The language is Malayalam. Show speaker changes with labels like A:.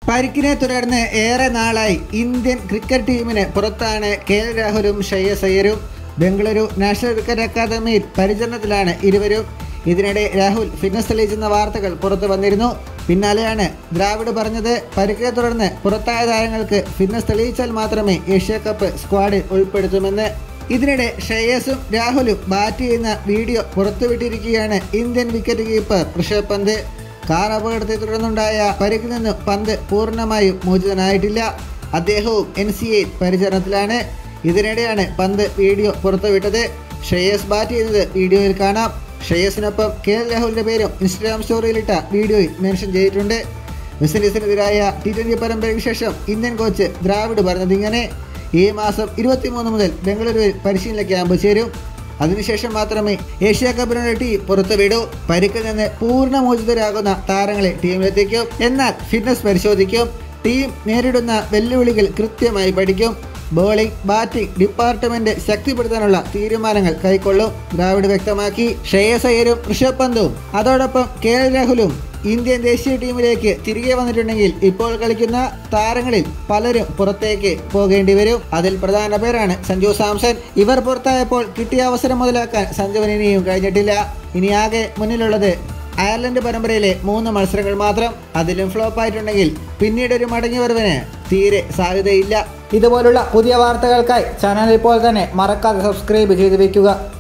A: പരിക്കിനെ തുടർന്ന് ഏറെ നാളായി ഇന്ത്യൻ ക്രിക്കറ്റ് ടീമിന് പുറത്താണ് കെ എൽ രാഹുലും ശ്രേയസ് അയ്യരും ബംഗളൂരു നാഷണൽ ക്രിക്കറ്റ് അക്കാദമിയിൽ പരിചരണത്തിലാണ് ഇരുവരും ഇതിനിടെ രാഹുൽ ഫിറ്റ്നസ് തെളിയിച്ചെന്ന വാർത്തകൾ പുറത്തു വന്നിരുന്നു പിന്നാലെയാണ് ദ്രാവിഡ് പറഞ്ഞത് പരിക്കിനെ തുടർന്ന് പുറത്തായ താരങ്ങൾക്ക് ഫിറ്റ്നസ് തെളിയിച്ചാൽ മാത്രമേ ഏഷ്യ കപ്പ് സ്ക്വാഡിൽ ഉൾപ്പെടുത്തുമെന്ന് ഇതിനിടെ ശ്രേയസും രാഹുലും ബാറ്റ് ചെയ്യുന്ന വീഡിയോ പുറത്തുവിട്ടിരിക്കുകയാണ് Indian wicket keeper Rishabh Pant car അപകടത്തെ തുടർന്നുണ്ടായ പരിക്കിൽ നിന്ന് പന്ത് പൂർണ്ണമായും മോചിതനായിട്ടില്ല അദ്ദേഹവും എൻ സി എ പരിചരണത്തിലാണ് ഇതിനിടെയാണ് പന്ത് വീഡിയോ പുറത്തുവിട്ടത് ശ്രേയസ് ബാറ്റ് ചെയ്തത് വീഡിയോയിൽ കാണാം ശ്രേയസിനൊപ്പം കെ എൽ രാഹുലിന്റെ പേരും ഇൻസ്റ്റാഗ്രാം സ്റ്റോറിയിലിട്ട വീഡിയോയിൽ മെൻഷൻ ചെയ്തിട്ടുണ്ട് വെസ്റ്റ് ഇൻഡീസിനെതിരായ ടി ട്വന്റി പരമ്പരയ്ക്ക് ശേഷം ഇന്ത്യൻ കോച്ച് ദ്രാവിഡ് പറഞ്ഞത് ഇങ്ങനെ ഈ മാസം ഇരുപത്തിമൂന്ന് മുതൽ ബംഗളൂരുവിൽ പരിശീലന ക്യാമ്പ് ചേരും അതിനുശേഷം മാത്രമേ ഏഷ്യ കപ്പിനുള്ള ടീം പുറത്തുവിടൂ പരിക്കിൽ നിന്ന് പൂർണ്ണമോചിതരാകുന്ന താരങ്ങളെ ടീമിലെത്തിക്കും എന്നാൽ ഫിറ്റ്നസ് പരിശോധിക്കും ടീം നേരിടുന്ന വെല്ലുവിളികൾ കൃത്യമായി പഠിക്കും ബോളിംഗ് ബാറ്റിംഗ് ഡിപ്പാർട്ട്മെന്റ് ശക്തിപ്പെടുത്താനുള്ള തീരുമാനങ്ങൾ കൈക്കൊള്ളും ദ്രാവിഡ് വ്യക്തമാക്കി ശ്രേയസ് അയ്യരും ഋഷഭ് പന്തും അതോടൊപ്പം കെ എൽ രാഹുലും ഇന്ത്യൻ ദേശീയ ടീമിലേക്ക് തിരികെ വന്നിട്ടുണ്ടെങ്കിൽ ഇപ്പോൾ കളിക്കുന്ന താരങ്ങളിൽ പലരും പുറത്തേക്ക് പോകേണ്ടി വരും അതിൽ പ്രധാന പേരാണ് സഞ്ജു സാംസൺ ഇവർ പുറത്തായപ്പോൾ കിട്ടിയ അവസരം മുതലാക്കാൻ സഞ്ജുവിന് ഇനിയും കഴിഞ്ഞിട്ടില്ല ഇനി ആകെ മുന്നിലുള്ളത് അയർലൻഡ് പരമ്പരയിലെ മൂന്ന് മത്സരങ്ങൾ മാത്രം അതിലും ഫ്ലോപ്പ് ആയിട്ടുണ്ടെങ്കിൽ പിന്നീട് ഒരു മടങ്ങി വരവിന് തീരെ സാധ്യതയില്ല ഇതുപോലുള്ള പുതിയ വാർത്തകൾക്കായി ചാനൽ ഇപ്പോൾ തന്നെ മറക്കാതെ സബ്സ്ക്രൈബ് ചെയ്ത് വെക്കുക